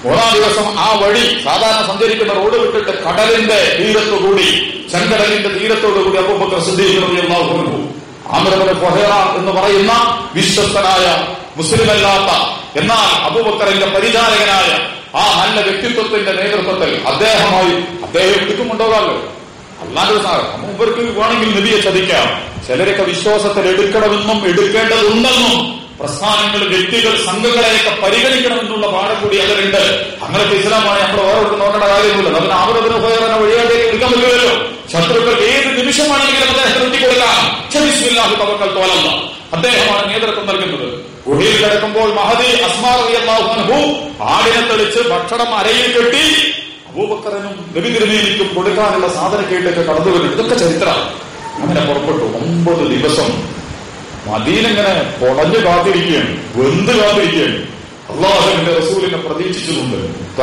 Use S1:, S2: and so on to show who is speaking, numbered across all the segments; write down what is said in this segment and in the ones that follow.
S1: മൂന്നാം ദിവസം ആ വഴി സാധാരണ സഞ്ചരിക്കുന്ന റോഡ് വിട്ടിട്ട് കടലിന്റെ തീരത്തുകൂടി ചെങ്കടലിന്റെ തീരത്തോടുകൂടി അബൂബക്കർ സിദ്ദീഖ് ആമരബന ഫൊഹേറ എന്ന് പറയുന്ന വിശ്വസ്തനായ മുസ്ലിമല്ലാത്ത എന്നാൽ അബൂബക്കറിന്റെ പരിചാരകനായ ആ നല്ല വ്യക്തിത്വത്തിന്റെ നേതൃത്വത്തിൽ അദ്ദേഹമായി അദ്ദേഹം എടുക്കുമുണ്ടാകാമല്ലോ അല്ലാണ്ട് സാധനം മുമ്പർക്ക് വേണമെങ്കിൽ നബിയെ ചതിക്കാം ചിലരൊക്കെ വിശ്വാസത്തിൽ എടുക്കണമെന്നും എടുക്കേണ്ടതുണ്ടെന്നും പ്രസ്ഥാനങ്ങൾ വ്യക്തികൾ സംഘങ്ങളെയൊക്കെ പരിഗണിക്കണമെന്നുള്ള പാഠം കൂടി അതിലുണ്ട് അങ്ങനത്തെ ഇസ്ലാമാണ് നമ്മൾ വേറെ നോക്കേണ്ട കാര്യമില്ല അതിന് ആവരത്തിന് പോയവനെ വഴിയാതേക്ക് എടുക്കാൻ പറ്റുമല്ലോ ശത്രുക്കൾ ഏത് നിമിഷമാണെങ്കിലും അദ്ദേഹം കൊടുക്കാം ക്ഷമിച്ചില്ലാഹു തവക്കൽ തോലല്ല അദ്ദേഹമാണ് നേതൃത്വം നൽകുന്നത് ഗുഹയിൽ കിടക്കുമ്പോൾ മഹദി അസ്മാർ അള്ളാഹു ആടിനെ തെളിച്ച് ഭക്ഷണം അരയിൽ കെട്ടി അബൂബക്കറിനും നബി തിരുമേനിക്കും കൊടുക്കാനുള്ള സാധനക്കേട്ടൊക്കെ കടന്നു വരുന്നു ഇതൊക്കെ ചരിത്രം അങ്ങനെ പുറപ്പെട്ടു ഒമ്പത് ദിവസം മദീനങ്ങനെ പൊടഞ്ഞു കാത്തിരിക്കുകയാണ് വെന്ത് കാത്തിരിക്കുകയാണ് അള്ളാഹുവിന്റെ റസൂലിനെ പ്രതീക്ഷിച്ചുകൊണ്ട്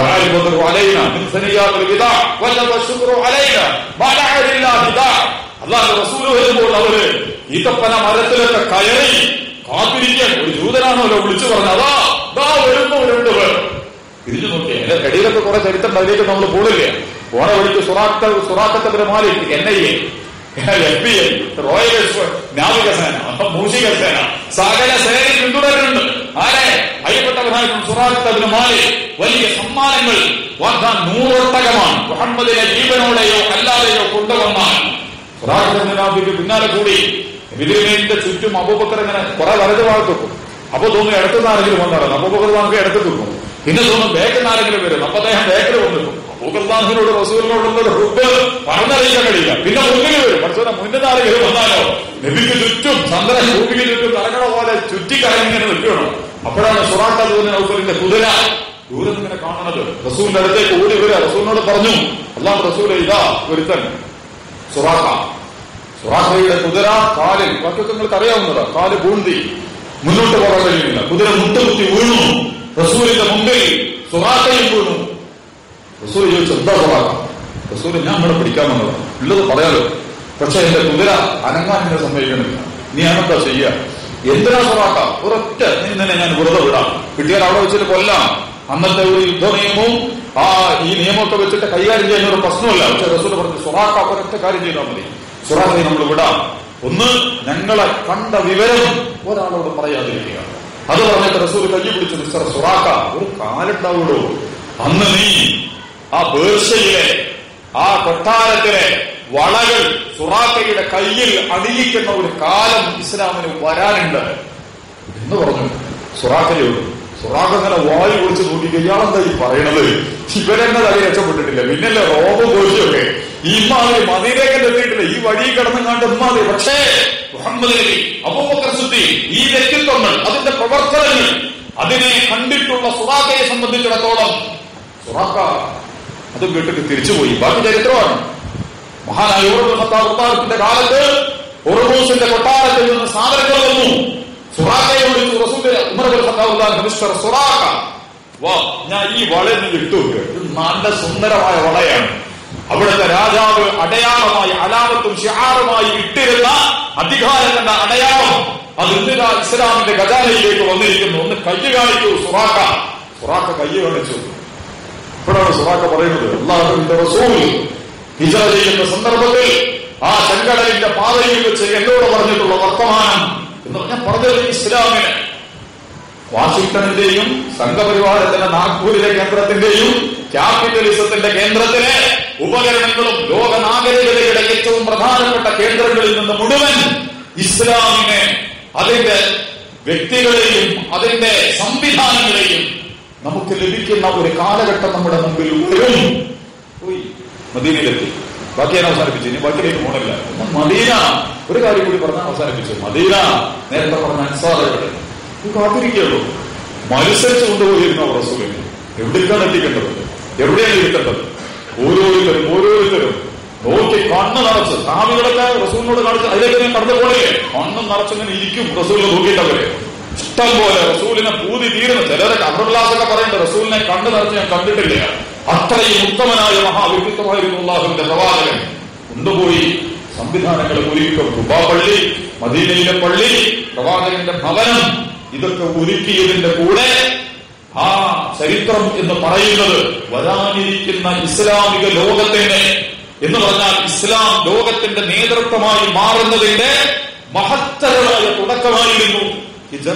S1: അള്ളാഹ് റസൂൽ വരുമ്പോൾ അവര് ഈത്തപ്പന മരത്തിലൊക്കെ കയറി കാത്തിരിക്കാൻ ഒരു ജൂതനാണല്ലോ വിളിച്ചു പറഞ്ഞത് അതാ ദാ വരുന്നു രണ്ടുപേർ തിരിഞ്ഞു നോക്കിയാൽ എന്റെ കടിയിലൊക്കെ കുറെ ചരിത്രം അതിലേക്ക് നമ്മൾ പോടില്ല പോണ വഴിക്ക് സുറാക്ക സുറാക്കത്തിന്റെ Malik N I A F B I royal നാവികസേന അപ്പൊ മൂഷിക സേന സകല സേനയിൽ പിന്തുടരുന്നുണ്ട് ആരെ അയ്യപ്പെട്ടവനായിരുന്നു സുറാഖത്തബിന് മാലിക് വലിയ സമ്മാനങ്ങൾ വാഗ്ദാൻ നൂറൊട്ടകമാണ് മുഹമ്മദിനെ ജീവനോടെയോ അല്ലാതെയോ കൊണ്ടുവന്നാൽ സുറാഖത്തബിന് പിന്നാലെ കൂടി വിതിരിമേന്റെ ചുറ്റും അബൂബക്കർ ഇങ്ങനെ കുറെ വലത് ഭാഗത്ത് വെക്കും അപ്പൊ തോന്നുന്നു ഇടത്തുനിന്ന് ആരെങ്കിലും വന്നാണ് അബൂബക്കർ നമുക്ക് ഇടത്ത് വെക്കും പിന്നെ തോന്നും ബേക്കിൽ ആരെങ്കിലും വരും അപ്പൊ അദ്ദേഹം ബേക്കിൽ വന്നിരിക്കും അബൂബർദാഹിനോട് റസൂലിനോടുള്ള റുബ് പറഞ്ഞറിയിക്കാൻ കഴിയില്ല പിന്നെ മുന്നിൽ വരും പക്ഷേ മുന്നിൽ ആരെങ്കിലും വന്നാലോ നബിക്ക് ചുറ്റും ചന്ദ്രൻ ഭൂമിക്ക് ചുറ്റും കറങ്ങണ പോലെ ചുറ്റിക്കറങ്ങി ഇങ്ങനെ നിൽക്കണം അപ്പോഴാണ് സുറാഖ റസൂലിന്റെ കുതിര ദൂരം ഇങ്ങനെ കാണുന്നത് റസൂലിന്റെ അടുത്തേക്ക് ഓടി വരിക റസൂലിനോട് പറഞ്ഞു അല്ലാം റസൂൽ ഇതാ ഒരുത്തൻ സുറാഖ സുറാഖയുടെ കുതിര കാലിൽ ബാക്കിയൊക്കെ നിങ്ങൾക്ക് അറിയാവുന്നതാ കാല് പൂന്തി മുന്നോട്ട് പോകാൻ കഴിയുന്നില്ല കുതിര മുട്ടുകുത്തി വീണു റസൂലിന്റെ മുമ്പിൽ സുറാഖയും വീണു റസൂൽ ചോദിച്ചു എന്താ സുറാഖ റസൂൽ ഞാൻ ഇവിടെ പിടിക്കാൻ വന്നത് ഉള്ളത് പറയാലോ പക്ഷെ എന്റെ കുതിര അനങ്ങാൻ എന്നെ സമ്മതിക്കണില്ല നീ അനന്താ ചെയ്യ എന്തിനാ സുറാഖ ഒരൊറ്റ നീ തന്നെ ഞാൻ വെറുതെ വിടാം കിട്ടിയാൽ അവിടെ വെച്ചിട്ട് കൊല്ലാം അന്നത്തെ ഒരു യുദ്ധ നിയമവും ആ ഈ നിയമമൊക്കെ വെച്ചിട്ട് കൈകാര്യം ചെയ്യുന്ന ഒരു പ്രശ്നമല്ല പക്ഷെ റസൂൽ പറഞ്ഞു സുറാഖ ഒരൊറ്റ കാര്യം ചെയ്താൽ മതി സുറാഖയെ നമ്മൾ വിടാം ഒന്ന് ഞങ്ങളെ കണ്ട വിവരം ഒരാളോട് പറയാതിരിക്കുക അത് പറഞ്ഞിട്ട് റസൂൽ കൈ പിടിച്ചു മിസ്റ്റർ സുറാഖ ഒരു കാലുണ്ടാവുള്ളൂ അന്ന് നീ ആ പേർഷ്യയിലെ ആ കൊട്ടാരത്തിലെ വളകൾ സുറാഖയുടെ കയ്യിൽ അണിയിക്കുന്ന ഒരു കാലം ഇസ്ലാമിന് വരാനുണ്ട് എന്ന് പറഞ്ഞു സുറാഖയോട് സുറാഖ അങ്ങനെ വായു കുറിച്ച് നോക്കി ഇയാളെന്താ ഈ പറയണത് ഇവരെന്നത് അത് രക്ഷപ്പെട്ടിട്ടില്ല പിന്നല്ലേ റോബ് കോഴിയൊക്കെ ഈ മാതിരി മതിയിലേക്ക് എത്തിയിട്ടില്ല ഈ വഴി കിടന്നങ്ങാണ്ട് ഇമ്മാതിരി പക്ഷേ മുഹമ്മദ് നബി അബൂബക്കർ സുദ്ദീൻ ഈ വ്യക്തിത്വങ്ങൾ അതിന്റെ പ്രവർത്തനങ്ങൾ അതിനെ കണ്ടിട്ടുള്ള സുറാഖയെ സംബന്ധിച്ചിടത്തോളം സുറാഖ അത് വീട്ടിൽ തിരിച്ചുപോയി ബാക്കി ചരിത്രമാണ് മഹാനായ ഉറുബുന്റെ കാലത്ത് ഉറുബൂസിന്റെ കൊട്ടാരത്തിൽ നിന്ന് സാധനങ്ങൾ വന്നു സുറാഖയെ വിളിച്ചു റസൂല് ഉമർബുൽ ഖത്താബ് മിസ്റ്റർ സുറാഖ വാ ഞാൻ ഈ വളയിൽ നിന്ന് ഇട്ടു ഇത് നല്ല സുന്ദരമായ വളയാണ് അവിടുത്തെ രാജാവ് അടയാളമായി അലാമത്തും ഷിഹാറുമായി ഇട്ടിരുന്ന അധികാരത്തിന്റെ അടയാളം അത് ഇന്ദിര ഇസ്ലാമിന്റെ ഖജാനയിലേക്ക് വന്നിരിക്കുന്നു ഒന്ന് കയ്യ് കാണിക്കൂ സുറാഖ സുറാഖ കയ്യ് കാണിച്ചു ഇപ്പോഴാണ് സുറാഖ പറയുന്നത് അള്ളാഹുവിന്റെ റസൂൽ ഹിജറ ചെയ്യുന്ന സന്ദർഭത്തിൽ ആ ചെങ്കടലിന്റെ പാതയിൽ വെച്ച് എന്നോട് പറഞ്ഞിട്ടുള്ള വർത്തമാനം എന്ന് പറഞ്ഞാൽ പറഞ്ഞത് ഇസ്ലാമിന് വാഷിംഗ്ടണിന്റെയും സംഘപരിവാരത്തിന്റെ നാഗ്പൂരിലെ കേന്ദ്രത്തിന്റെയും ക്യാപിറ്റലിസത്തിന്റെ കേന്ദ്രത്തിലെ ഉപകരണങ്ങളും ലോക നാഗരികതയുടെ ഏറ്റവും പ്രധാനപ്പെട്ട കേന്ദ്രങ്ങളിൽ നിന്ന് മുഴുവൻ ഇസ്ലാമിനെ അതിന്റെ വ്യക്തികളെയും അതിന്റെ സംവിധാനങ്ങളെയും നമുക്ക് ലഭിക്കുന്ന ഒരു കാലഘട്ടം നമ്മുടെ മുമ്പിൽ വരും പോയി മദീനയിലെത്തി ബാക്കി ഞാൻ അവസാനിപ്പിച്ചു ഇനി ബാക്കിയിലേക്ക് പോകണില്ല മദീന ഒരു കാര്യം കൂടി പറഞ്ഞാൽ അവസാനിപ്പിച്ചു മദീന നേരത്തെ പറഞ്ഞ അൻസാറുകൾ കാത്തിരിക്കുകയുള്ളൂ മത്സരിച്ച് കൊണ്ടുപോയിരുന്നു അവർ റസൂലിനെ എവിടേക്കാണ് എത്തിക്കേണ്ടത് എവിടെയാണ് ഇരുത്തേണ്ടത് ഓരോരുത്തരും ഓരോരുത്തരും നോക്കി കണ്ണ് നിറച്ച് കാവികളൊക്കെ റസൂലിനോട് കാണിച്ച് അതിലേക്ക് ഞാൻ കടന്നു പോണില്ലേ കണ്ണ് നിറച്ചിങ്ങനെ ഇരിക്കും റസൂലിനെ നോക്കിയിട്ടവരെ ഇഷ്ടം പോലെ റസൂലിനെ പൂതി തീരുന്നു ചിലരൊക്കെ അബ്ദുല്ലാസൊക്കെ പറയുന്നുണ്ട് റസൂലിനെ കണ്ടു നിറച്ച് ഞാൻ കണ്ടിട്ടില്ല അത്രയും ഉത്തമനായ മഹാവ്യക്തിത്വമായിരുന്നു അള്ളാഹുവിന്റെ പ്രവാചകൻ കൊണ്ടുപോയി സംവിധാനങ്ങൾ ഒരുക്കും കുബാ പള്ളി മദീനയിലെ പള്ളി പ്രവാചകന്റെ ഭവനം ഇതൊക്കെ ഒരുക്കിയതിന്റെ കൂടെ ആ ചരിത്രം എന്ന് പറയുന്നത് വരാനിരിക്കുന്ന ഇസ്ലാമിക ലോകത്തിന്റെ എന്ന് പറഞ്ഞാൽ ഇസ്ലാം ലോകത്തിന്റെ നേതൃത്വമായി മാറുന്നതിന്റെ മഹത്തരമായ തുടക്കമായിരുന്നു ഹിജറ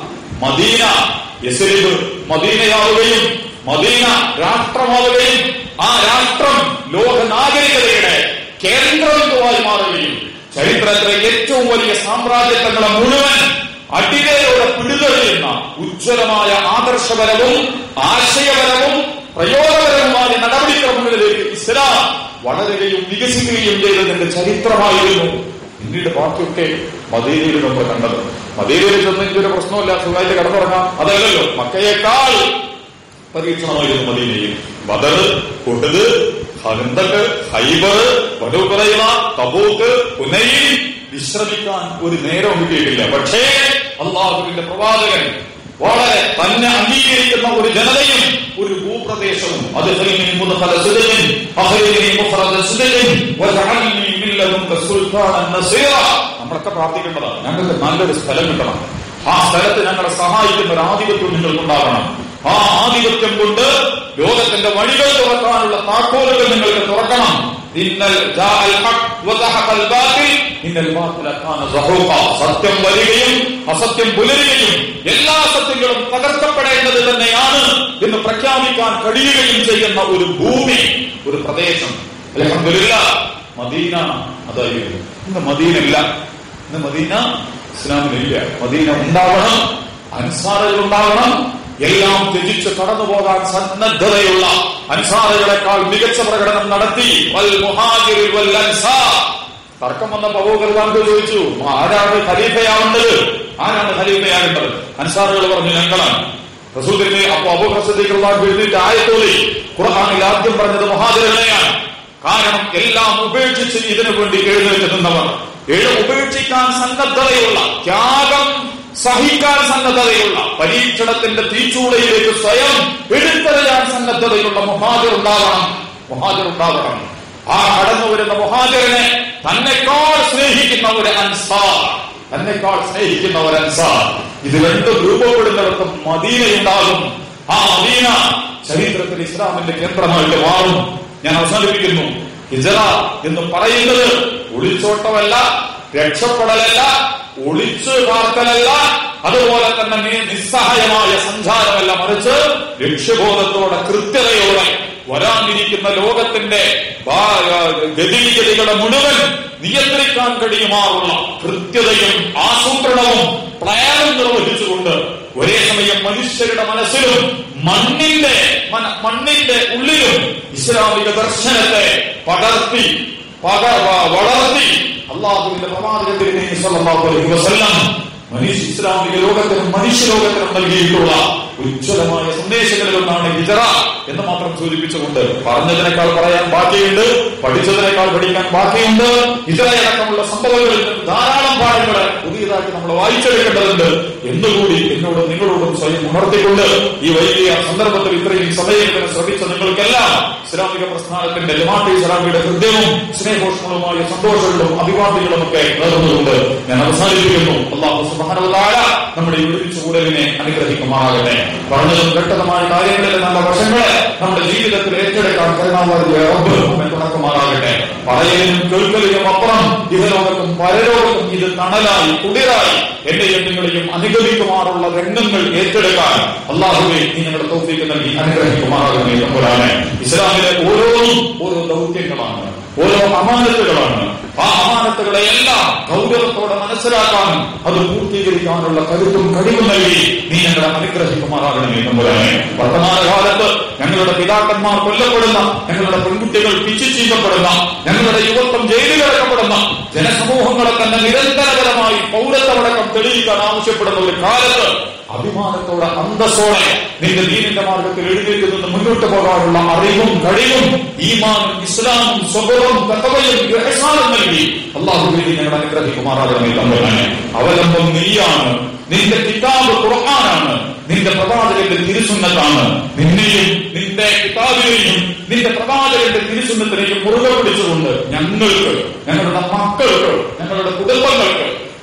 S1: മദീന യസ്രിബ് മദീനയാവുകയും മദീന രാഷ്ട്രമാവുകയും ആ രാഷ്ട്രം ലോക നാഗരികതയുടെ കേന്ദ്രബിന്ദുവായി മാറുകയും ചരിത്രത്തിലെ ഏറ്റവും വലിയ സാമ്രാജ്യത്വങ്ങളെ മുഴുവൻ അടിവേരോടെ പിടിതെറിയുന്ന ഉജ്ജ്വലമായ ആദർശപരവും ആശയപരവും പ്രയോജനപരവുമായ നടപടിക്രമങ്ങളിലേക്ക് ഇസ്ലാം വളരുകയും വികസിക്കുകയും ചെയ്തതിന്റെ ചരിത്രമായിരുന്നു പിന്നീട് ബാക്കിയൊക്കെ മദീനയിൽ നമ്മൾ കണ്ടത് മദീനയിൽ ചെന്ന് എനിക്കൊരു പ്രശ്നമില്ല സുഖമായിട്ട് കടന്നുറങ്ങാം അതല്ലല്ലോ മക്കയേക്കാൾ പരീക്ഷണമായിരുന്നു മദീനയിൽ ബദർ കൊണ്ടത് ഹന്തക്ക് ഹൈബർ വടുപറയുക തബൂക്ക് പുനയിൽ വിശ്രമിക്കാൻ ഒരു നേരം കിട്ടിയിട്ടില്ല പക്ഷേ അള്ളാഹുവിന്റെ പ്രവാചകൻ വളരെ തന്നെ അംഗീകരിക്കുന്ന ഒരു ജനതയും ഒരു ഭൂപ്രദേശവും അത് ഹൈമിൻ മുദ്ഖല സിദ്ഖിൻ, അഹ്ലിനി മുഖ്റജ സിദ്ഖിൻ, വജഅൽനി മിൻ ലദുൻക സുൽത്താനൻ നസീറ. നമ്മളൊക്കെ പ്രാർത്ഥിക്കേണ്ടതാണ് ഞങ്ങൾക്ക് നല്ലൊരു സ്ഥലം കിട്ടണം ആ സ്ഥലത്ത് ഞങ്ങളെ സഹായിക്കുന്ന ഒരു ആധിപത്യം നിങ്ങൾക്കുണ്ടാകണം ആ ആധിപത്യം കൊണ്ട് ലോകത്തിന്റെ വഴികൾ തുറക്കാനുള്ള താക്കോലുകൾ നിങ്ങൾക്ക് തുറക്കണം ഇന്നൽ ജാഅൽ ഹഖ് വസഹഖൽ ബാത്തിൽ ഇന്നൽ ബാത്തില കാന സഹൂഖ സത്യം വരികയും അസത്യം പുലരുകയും എല്ലാ സത്യങ്ങളും തകർക്കപ്പെടേണ്ടത് തന്നെയാണ് എന്ന് പ്രഖ്യാപിക്കാൻ കഴിയുകയും ചെയ്യുന്ന ഒരു ഭൂമി ഒരു പ്രദേശം അൽഹംദുലില്ലാ മദീന അതായിരുന്നു ഇന്ന് മദീന ഇല്ല ഇന്ന് മദീന ഇസ്ലാമിലില്ല മദീന ഉണ്ടാവണം അൻസാറുകൾ ഉണ്ടാവണം എല്ലാം ത്യജിച്ച് കടന്നു പോകാൻ സന്നദ്ധതയുള്ള അൻസാറുകളെക്കാൾ മികച്ച പ്രകടനം നടത്തി വൽ മുഹാജിറിൽ വൽ അൻസാർ തർക്കം വന്ന പവോകർവാണ്ട് ചോദിച്ചു ആരാണ് ഖലീഫയാവേണ്ടത് ആരാണ് ഖലീഫയാകേണ്ടത് അൻസാറുകൾ പറഞ്ഞു ഞങ്ങളാണ് റസൂലിനെ അപ്പൊ അബുഹസദിക്കുള്ളാഹ് എഴുതിയിട്ട് ആയത്തോളി ഖുർആാനിൽ ആദ്യം പറഞ്ഞത് മഹാജരനെയാണ് കാരണം എല്ലാം ഉപേക്ഷിച്ച് ഇതിനു വേണ്ടി എഴുന്നേറ്റ് നിന്നവർ എഴു ഉപേക്ഷിക്കാൻ സന്നദ്ധതയുള്ള ത്യാഗം സഹിക്കാൻ സന്നദ്ധതയുള്ള പരീക്ഷണത്തിന്റെ തീച്ചൂളയിലേക്ക് സ്വയം എടുത്തെറിയാൻ സന്നദ്ധതയുള്ള മുഹാജർ ഉണ്ടാവണം മുഹാജർ ഉണ്ടാവണം ആ കടന്നു വരുന്ന മുഹാജറിനെ തന്നെക്കാൾ സ്നേഹിക്കുന്ന ഒരു അൻസാർ തന്നെക്കാൾ സ്നേഹിക്കുന്ന ഒരു അൻസാർ ഇത് രണ്ടും രൂപപ്പെടുന്നിടത്തും മദീനയുണ്ടാകും ആ മദീന ചരിത്രത്തിൽ ഇസ്ലാമിന്റെ കേന്ദ്രമായിട്ട് മാറും ഞാൻ അവസാനിപ്പിക്കുന്നു ഹിജറ എന്ന് പറയുന്നത് ഒളിച്ചോട്ടമല്ല രക്ഷപ്പെടലല്ല ഒളിച്ചു പാർക്കലല്ല അതുപോലെ തന്നെ നി- നിസ്സഹായമായ സഞ്ചാരമല്ല മറിച്ച് ലക്ഷ്യബോധത്തോടെ കൃത്യതയോടെ വരാനിരിക്കുന്ന ലോകത്തിന്റെ ഭാ- ഗതിവിഗതികളെ മുഴുവൻ നിയന്ത്രിക്കാൻ കഴിയുമാറുള്ള കൃത്യതയും ആസൂത്രണവും പ്ലാനും നിർവഹിച്ചുകൊണ്ട് ഒരേ സമയം മനുഷ്യരുടെ മനസ്സിലും മണ്ണിന്റെ മന- മണ്ണിന്റെ ഉള്ളിലും ഇസ്ലാമിക ദർശനത്തെ പടർത്തി പക വ- വളർത്തി അള്ളാഹുവിന്റെ പ്രവാചകൻ തിരുമേനി സല്ലല്ലാഹു അലൈഹി വസല്ലം മനുഷ്യ ഇസ്ലാമിക ലോകത്തിനും മനുഷ്യലോകത്തിനും നൽകിയിട്ടുള്ള ഉജ്ജ്വലമായ സന്ദേശങ്ങളിലൊന്നാണ് ഹിജറ എന്ന് മാത്രം സൂചിപ്പിച്ചുകൊണ്ട് പറഞ്ഞതിനേക്കാൾ പറയാൻ ബാക്കിയുണ്ട് പഠിച്ചതിനേക്കാൾ പഠിക്കാൻ ബാക്കിയുണ്ട് ഹിജറയടക്കമുള്ള സംഭവങ്ങളിൽ നിന്ന് ധാരാളം പാഠങ്ങൾ പുതിയതായിട്ട് നമ്മൾ വായിച്ചെടുക്കേണ്ടതുണ്ട് എന്നുകൂടി എന്നോടും നിങ്ങളോടും സ്വയം ഉണർത്തിക്കൊണ്ട് ഈ വലിയ സന്ദർഭത്തിൽ ഇത്രയും സമയത്തിന് ശ്രമിച്ച നിങ്ങൾക്കെല്ലാം ഇസ്ലാമിക പ്രസ്ഥാനത്തിന്റെ ജമാഅത്തെ ഇസ്ലാമിയുടെ ഹൃദയവും സ്നേഹോഷ്മളുമായ സന്തോഷങ്ങളും അഭിവാദ്യങ്ങളും ഒക്കെ നേർന്നുകൊണ്ട് ഞാൻ അവസാനിപ്പിക്കുന്നു അള്ളാഹു സുബാനവതാര നമ്മുടെ ഈ ഒരുമിച്ച് കൂടലിനെ അനുഗ്രഹിക്കുമാറാകട്ടെ പറഞ്ഞതും കേട്ടതുമായ കാര്യങ്ങളിലെ നല്ല വശങ്ങളെ നമ്മുടെ ജീവിതത്തിൽ ഏറ്റെടുക്കാൻ കരുണാവാദിയ റബ്ബ് നമ്മെ തുടക്കമാറാകട്ടെ പറയലിനും കേൾക്കലിനും അപ്പുറം ഇഹലോകത്തും പരലോകത്തും ഇത് തണലായി കുളിരായി എന്റെയും നിങ്ങളെയും അനുഗമിക്കുമാറുള്ള രംഗങ്ങൾ ഏറ്റെടുക്കാൻ അള്ളാഹുവെ നീ ഞങ്ങളുടെ തോഫിക്ക് നൽകി അനുഗ്രഹിക്കുമാറാകണേ തമ്പുരാനെ ഇസ്ലാമിലെ ഓരോന്നും ഓരോ ദൗത്യങ്ങളാണ് ഓരോ അമാനത്തുകളാണ് ആ അമാനത്തുകളെ എല്ലാം ഗൗരവത്തോടെ മനസ്സിലാക്കാനും അത് പൂർത്തീകരിക്കാനുള്ള കരുത്തും കഴിവും നൽകി നീ ഞങ്ങളെ അനുഗ്രഹിക്കുമാറാകണമേ തമ്പുരാനെ വർത്തമാനകാലത്ത് ഞങ്ങളുടെ പിതാക്കന്മാർ കൊല്ലപ്പെടുന്ന ഞങ്ങളുടെ പെൺകുട്ടികൾ പിച്ചു ചീന്തപ്പെടുന്ന ഞങ്ങളുടെ യുവത്വം ജയിലിലടക്കപ്പെടുന്ന ജനസമൂഹങ്ങളെ തന്നെ നിരന്തരപരമായി പൗരത്വമടക്കം തെളിയിക്കാൻ ആവശ്യപ്പെടുന്ന ഒരു കാലത്ത് അഭിമാനത്തോടെ അന്തസ്സോടെ നിന്റെ ദീനിന്റെ മാർഗത്തിൽ എഴുന്നേറ്റ് നിന്ന് മുന്നോട്ട് പോകാനുള്ള അറിവും കഴിവും ഈമാനും ഇസ്ലാമും സ്വബവും തക്കവയും ഗ്രഹസാനം നൽകി അള്ളാഹുവിനെ ഞങ്ങൾ അനുഗ്രഹിക്കുമാറാകണമേ തമ്പുരാനെ അവലംബം നീയാണ് നിന്റെ കിതാബ് ഖുർആനാണ് നിന്റെ പ്രവാചകന്റെ തിരുസുന്നത്താണ് നിന്നെയും നിന്റെ കിതാബിനെയും നിന്റെ പ്രവാചകന്റെ തിരുസുന്നത്തിനെയും മുറുകെ പിടിച്ചുകൊണ്ട് ഞങ്ങൾക്ക് ഞങ്ങളുടെ മക്കൾക്ക് ഞങ്ങളുടെ കുടുംബങ്ങൾക്ക്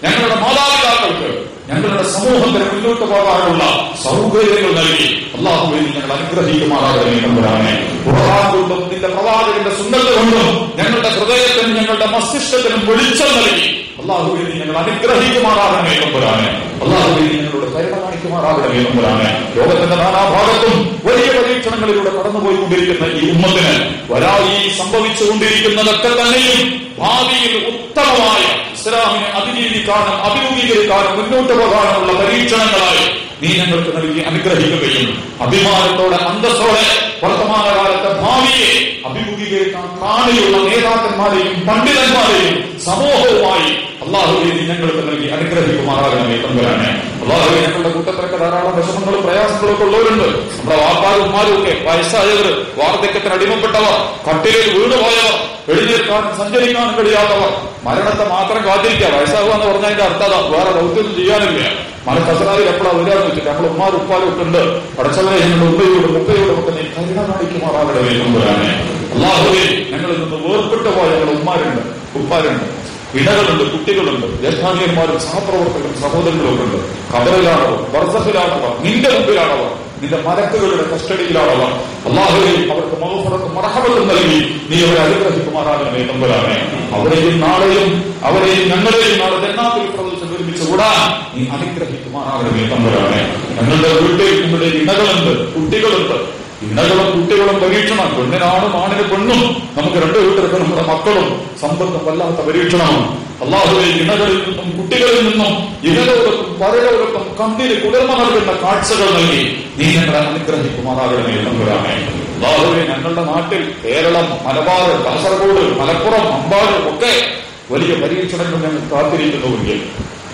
S1: ഞങ്ങളുടെ മാതാപിതാക്കൾക്ക് ഞങ്ങളുടെ സമൂഹത്തിന് മുന്നോട്ട് പോകാനുള്ള സൗകര്യങ്ങൾ നൽകി അള്ളാഹുവെ നീ ഞങ്ങൾ അനുഗ്രഹിക്കുമാറാകണമേ നമ്പുരാനെ ഖുർആൻ കൊണ്ടും നിന്റെ പ്രവാചകന്റെ സുന്നത്ത് കൊണ്ടും ഞങ്ങളുടെ ഹൃദയത്തിനും ഞങ്ങളുടെ മസ്തിഷ്കത്തിനും വെളിച്ചം നൽകി അള്ളാഹുവെ നീ ഞങ്ങൾ അനുഗ്രഹിക്കുമാറാകണമേ നമ്പുരാനെ അള്ളാഹുവെ നീ ഞങ്ങളുടെ കരുണ കാണിക്കുമാറാകണമേ നമ്പുരാനെ ലോകത്തിന്റെ നാനാഭാഗത്തും വലിയ പരീക്ഷണങ്ങളിലൂടെ കടന്നുപോയിക്കൊണ്ടിരിക്കുന്ന ഈ ഉമ്മത്തിന് വരായി സംഭവിച്ചുകൊണ്ടിരിക്കുന്നതൊക്കെ തന്നെയും ഭാവിയിൽ ഉത്തമമായ ഇസ്ലാമിനെ അതിജീവിക്കാനും അഭിമുഖീകരിക്കാനും മുന്നോട്ട് പോകാനുമുള്ള പരീക്ഷണങ്ങളായി നീ ഞങ്ങൾക്ക് നൽകി അനുഗ്രഹിക്കുകയും അഭിമാനത്തോടെ അന്തസ്സോടെ വർത്തമാനകാലത്തെ ഭാവിയെ അഭിമുഖീകരിക്കാൻ പ്രാണിയുള്ള നേതാക്കന്മാരെയും പണ്ഡിതന്മാരെയും സമൂഹവുമായി അള്ളാഹുവെ നീ ഞങ്ങൾക്ക് നൽകി അനുഗ്രഹിക്കുമാറാകണമേ തമ്പുരാനെ അള്ളാഹുവെ ഞങ്ങളുടെ കൂട്ടത്തിലൊക്കെ ധാരാളം വിഷമങ്ങളും പ്രയാസങ്ങളും ഒക്കെ ഉള്ളവരുണ്ട് നമ്മുടെ വാപ്പാരും ഉമ്മാരും ഒക്കെ വയസ്സായവർ വാർദ്ധക്യത്തിന് അടിമപ്പെട്ടവർ കട്ടിലിൽ വീണുപോയവർ എഴുന്നേൽക്കാനും സഞ്ചരിക്കാനും കഴിയാത്തവർ മരണത്തെ മാത്രം കാത്തിരിക്കുക വയസ്സാകുക എന്ന് പറഞ്ഞതിന്റെ അർത്ഥം അതാ. വേറെ ദൗത്യമൊന്നും ചെയ്യാനില്ല മനക്കസറായിൽ എപ്പോഴാ വരാന്ന് വെച്ചിട്ട് നമ്മൾ ഉമ്മാരും ഉപ്പാലും ഒക്കെ ഉണ്ട് പഠിച്ചവരെ ഞങ്ങളുടെ ഉമ്മയോടും ഉപ്പയോടും ഒക്കെ നീ കരുണ കാണിക്കുമാറാകണമേ നമ്പുരാനെ അള്ളാഹുവെ ഞങ്ങളിൽ നിന്ന് വേർപെട്ടു പോയ ഞങ്ങളുടെ ഉമ്മാരുണ്ട് ഉപ്പാരുണ്ട് ഇടകളുണ്ട് കുട്ടികളുണ്ട് ജ്യേഷ്ഠാനിയന്മാരും സഹപ്രവർത്തകരും സഹോദരങ്ങളും ഒക്കെ ഉണ്ട് കബറിലാണവർ വർദ്ധത്തിലാണവർ നിന്റെ മുമ്പിലാണവർ നിന്റെ മലക്കുകളുടെ കസ്റ്റഡിയിലാണവർ അള്ളാഹുവെ അവർക്ക് മഹഫറത്തും മറഹബത്തും നൽകി നീ അവരെ അനുഗ്രഹിക്കുമാറാകണമേ തമ്പുരാനെ അവരെയും നാളെയും അവരെയും ഞങ്ങളെയും നാളെ ജന്നാത്തിൽ പ്രദേശം ഒരുമിച്ച് കൂടാൻ നീ അനുഗ്രഹിക്കുമാറാകണമേ തമ്പുരാനെ ഞങ്ങളുടെ വീട്ടിൽ നമ്മുടെ ഇണകളുണ്ട് കുട്ടികളുണ്ട് ഇണകളും കുട്ടികളും പരീക്ഷണം പെണ്ണിനാണും ആണിന് പെണ്ണും നമുക്ക് രണ്ടു വീട്ടിലൊക്കെ നമ്മുടെ മക്കളും സമ്പത്തും വല്ലാത്ത പരീക്ഷണമാണ് അള്ളാഹുവെ ഇണകളിൽ നിന്നും കുട്ടികളിൽ നിന്നും ഇഹലോകത്തും പരലോകത്തും കണ്ണിന് കുളിർമ നൽകുന്ന കാഴ്ചകൾ നൽകി നീ ഞങ്ങളെ അനുഗ്രഹിക്കുമാറാകണമേ തമ്പുരാനെ അള്ളാഹുവെ ഞങ്ങളുടെ നാട്ടിൽ കേരളം മലബാർ കാസർഗോഡ് മലപ്പുറം അമ്പാട് ഒക്കെ വലിയ പരീക്ഷണങ്ങൾ ഞങ്ങൾ കാത്തിരിക്കുന്നുവെങ്കിൽ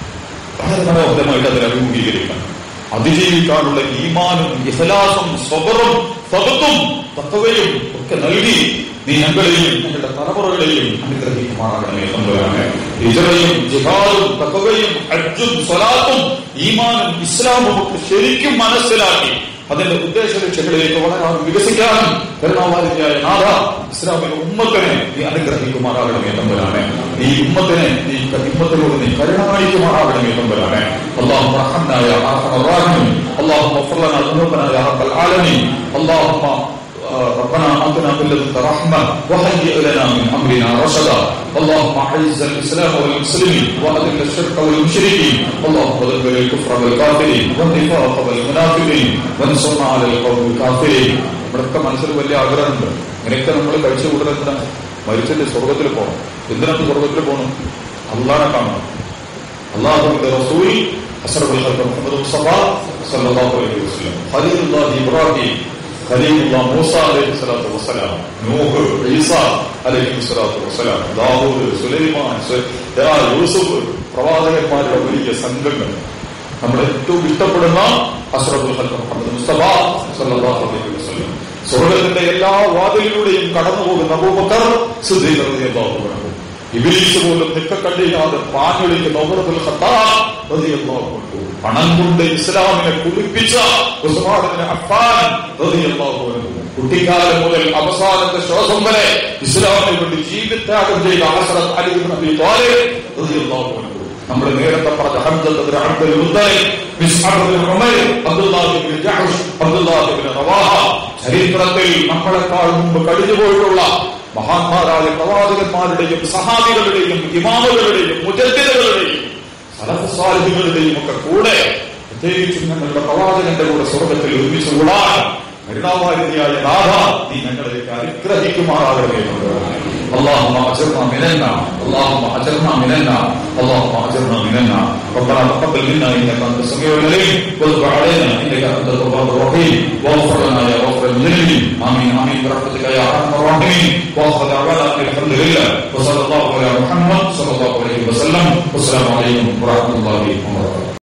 S1: വളരെ മനോഹരമായിട്ട് അതിനെ അഭിമുഖീകരിക്കണം അതിജീവിക്കാനുള്ള ഈമാനും ഇഹലാസും സ്വബറും സ്വബത്തും തത്വയും ഒക്കെ നൽകി നീ ഞങ്ങളെയും ഞങ്ങളുടെ തലമുറകളെയും അനുഗ്രഹിക്കുമാറാകണമേ തമ്പുരാനെ ഇജറയും ജിഹാദും തത്വയും ഹജ്ജും സ്വലാത്തും ഈമാനും ഇസ്ലാമും ഒക്കെ ശരിക്കും മനസ്സിലാക്കി അതിന്റെ ഉദ്ദേശ ലക്ഷ്യങ്ങളിലേക്ക് വളരാനും വികസിക്കാനും കരുണാവാരിയായ നാഥ ഇസ്ലാമിക ഉമ്മത്തിനെ നീ അനുഗ്രഹിക്കുമാറാകണമേ തമ്പുരാനെ ഈ ഉമ്മത്തിനെ നീ ഉമ്മത്തിനോട് നീ കരുണ കാണിക്കുമാറാകണമേ തമ്പുരാനെ اللهم ارحمنا يا ارحم الراحمين اللهم اغفر لنا ذنوبنا يا رب العالمين اللهم ربنا آتنا من لدنك رحمة وهيئ لنا من أمرنا رشدا اللهم أعز الإسلام والمسلمين وأذل الشرك والمشركين اللهم دمر الكفر والكافرين والنفاق والمنافقين وانصرنا على القوم الكافرين ഇവിടൊക്കെ മനസ്സിൽ വലിയ ആഗ്രഹമുണ്ട് ഇങ്ങനെയൊക്കെ നമ്മൾ കഴിച്ചു കൂടുന്നത് മരിച്ചിട്ട് സ്വർഗത്തിൽ പോകണം എന്തിനാണ് സ്വർഗത്തിൽ പോകണം അള്ളാനെ കാണണം അള്ളാഹുവിന്റെ റസൂൽ അസറബുൽ ഖൽഖ് മുഹമ്മദ് മുസ്തഫ സല്ലല്ലാഹു അലൈഹി വസല്ലം ഖലീലുല്ലാഹി ഇബ്രാഹിം ഖലീലുല്ലാ മൂസ അലൈഹി സ്വലാത്തു വസ്സലാം നൂഹ് ഈസ അലൈഹി സ്വലാത്തു വസ്സലാം ദാവൂദ് സുലൈമാൻ സു- ദാ യൂസുഫ് പ്രവാചകന്മാരുടെ വലിയ സംഘങ്ങൾ നമ്മൾ ഏറ്റവും ഇഷ്ടപ്പെടുന്ന അസറബുൽ ഖൽഖ് മുഹമ്മദ് മുസ്തഫ സല്ലല്ലാഹു അലൈഹി വസല്ലം സ്വർഗത്തിന്റെ എല്ലാ വാതിലിലൂടെയും കടന്നു പോകുന്ന അബൂബക്കർ സിദ്ദീഖ് റളിയല്ലാഹു അൻഹു ഇബിലീസ് പോലും നിക്കക്കള്ളിയില്ലാതെ പാഞ്ഞൊളിക്കുന്ന ഉമറുൽ ഖത്താബ് റളിയല്ലാഹു അൻഹു പണം കൊണ്ട് ഇസ്ലാമിനെ കുളിപ്പിച്ച ഉസ്മാൻ അഫ്ഫാൻ റളിയല്ലാഹു അൻഹു കുട്ടിക്കാലം മുതൽ അവസാനത്തെ ശ്വാസം വരെ ഇസ്ലാമിന് വേണ്ടി ജീവിത്യാഗം ചെയ്ത ഹസ്രത്ത് അലി ഇബ്നു അബി ത്വാലിബ് റളിയല്ലാഹു അൻഹു നമ്മൾ നേരത്തെ പറഞ്ഞ Hamza ibn Abdul Muttalib Musab ibn Umair Abdullah ibn Jahsh Abdullah ibn Rawaha ചരിത്രത്തിൽ നമ്മളെക്കാൾ മുമ്പ് കഴിഞ്ഞുപോയിട്ടുള്ള മഹാന്മാരായ പ്രവാചകന്മാരുടെയും സഹാബികളുടെയും ഇമാമുകളുടെയും മുജദ്ദിദുകളുടെയും സലഫുസാലിഹികളുടെയും ഒക്കെ കൂടെ പ്രത്യേകിച്ചും ഞങ്ങളുടെ പ്രവാചകന്റെ കൂടെ സ്വർഗത്തിൽ ഒരുമിച്ച് കൂടാൻ കരുണാവാരിയായ നാഥ നീ ഞങ്ങളിലേക്ക് അനുഗ്രഹിക്കുമാറാകണമേ اللهم اجرنا من النار اللهم اجرنا من النار اللهم اجرنا من النار ربنا تقبل منا انك انت السميع العليم وتب علينا انك انت التواب الرحيم واغفر لنا يا غفر المذنبين امين امين برحمتك يا ارحم الراحمين واخر دعوانا ان الحمد لله وصلى الله على محمد صلى الله عليه وسلم والسلام عليكم ورحمه الله وبركاته